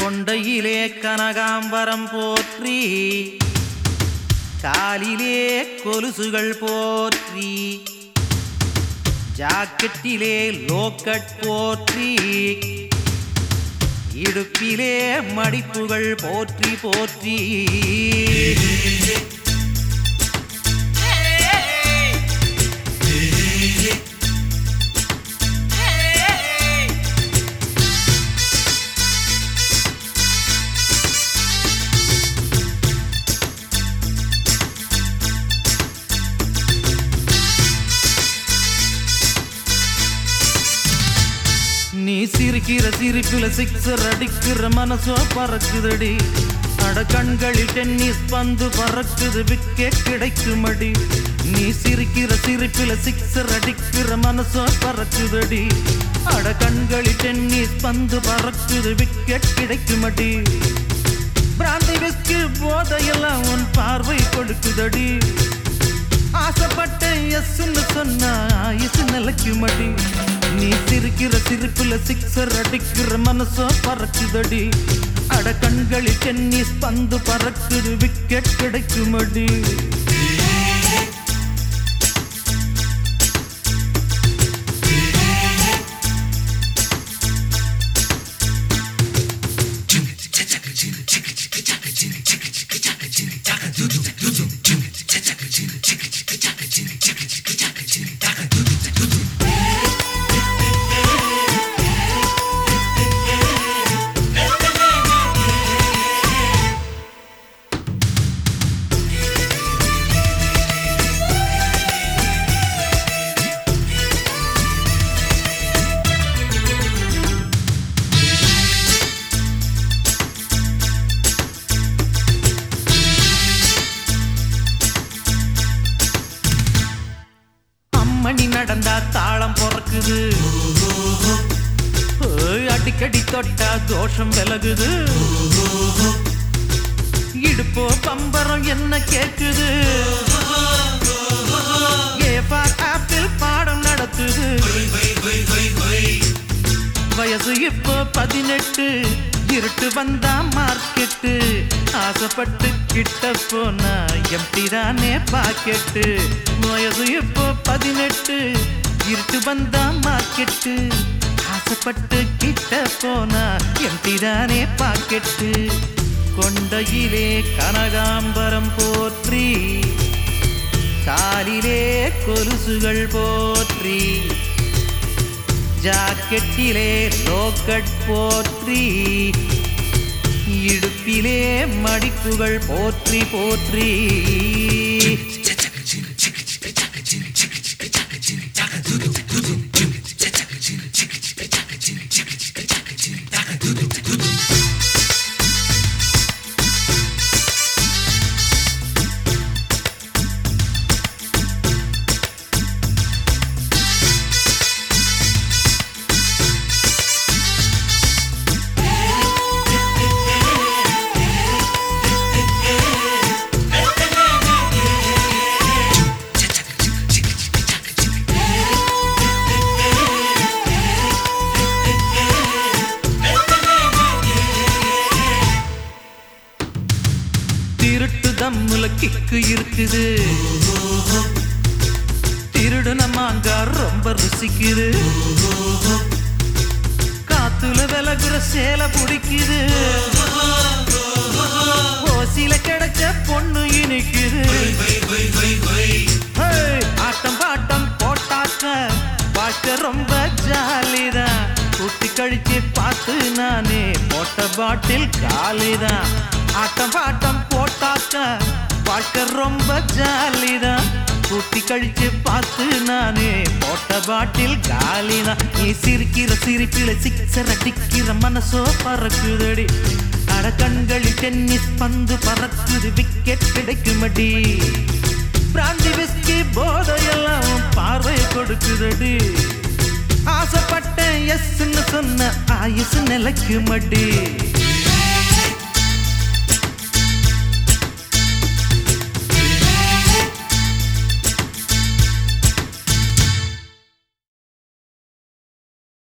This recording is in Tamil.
கொண்டையிலே கனகாம்பரம் போற்றி காலிலே கொலுசுகள் போற்றி ஜாக்கெட்டிலே லோக்கட் போற்றி இடுப்பிலே மடிப்புகள் போற்றி போற்றி நீ சிரிக்கிற சிரிப்புல சிக்ஸர் அடிக்கிற மனசோ பறக்குதடி அட கண்களில் டென்னிஸ் பந்து பறக்குது விக்கெட் கிடைக்குமடி நீ சிரிக்கிற சிரிப்புல சிக்ஸர் அடிக்கிற மனசோ பறக்குதடி அட கண்களில் டென்னிஸ் பந்து பறக்குது விக்கெட் கிடைக்குமடி பிராந்தி விஸ்கி போதையெல்லாம் உன் பார்வை கொடுக்குதடி ஆசைப்பட்ட எஸ்ன்னு சொன்னா ஆயுசு நிலைக்கு மடி நீ சிரிக்கிற சிரிப்புல சிக்ஸர் அடிக்கிற மனசோ பறக்குதடி அட கண்களில் டென்னிஸ் பந்து பறக்குது விக்கெட் கிடைக்குமடி அம்மணி நடந்தா தாளம் பொறக்குது ஓய், அடிக்கடி தொட்டா தோஷம் விலகுது இடுப்போ பம்பரம் என்ன கேக்குது ஏ ஃபார் ஆப்பிள் பாடம் நடத்துது வயசு இப்போ பதினெட்டு இருட்டு வந்தா மார்க்கெட்டு ஆசைப்பட்டு கிட்ட போனா எம்டி தானே பாக்கெட்டு வயசு இப்போ பதினெட்டு இருட்டு வந்தா மார்க்கெட்டு ஆசைப்பட்டு கிட்ட போனா எம்டி தானே பாக்கெட்டு கொண்டையிலே கனகாம்பரம் போற்றி காலிலே கொலுசுகள் போற்றி ஜாக்கெட்டிலே லோக்கட் போற்றி இடுப்பிலே மடிப்புகள் போற்றி போற்றி திருட்டு தம்முல கிக்கு இருக்குது திருடுன மாங்கா ரொம்ப ருசிக்குது காத்துல விலகுற சேலை பிடிக்குது ஓசில கிடைச்ச பொண்ணு இனிக்குது ஹே, ஆட்டம் பாட்டம் போட்டாக்க வாழ்க்கை ரொம்ப ஜாலிதான் கூட்டி கழிச்சு பார்த்து நானே போட்ட பாட்டில் காலிதான் ஆட்டம் பாட்டம் போட்டாக்க வாழ்க்கை ரொம்ப ஜாலிதான் கூட்டி கழிச்சு பார்த்து நானே போட்ட பாட்டில் காலிதான் நீ சிரிக்கிற சிரிப்பில சிக்ஸர் அடிக்கிற மனசோ பறக்குதடி அட கண்களில் டென்னிஸ் பந்து பறக்குது விக்கெட் கிடைக்குமடி பிராந்தி விஸ்கி போதையெல்லாம் உன் பார்வை கொடுக்குதடி ஆசைப்பட்டேன் எஸ்ன்னு சொன்ன ஆயுசு நிலைக்கு மடி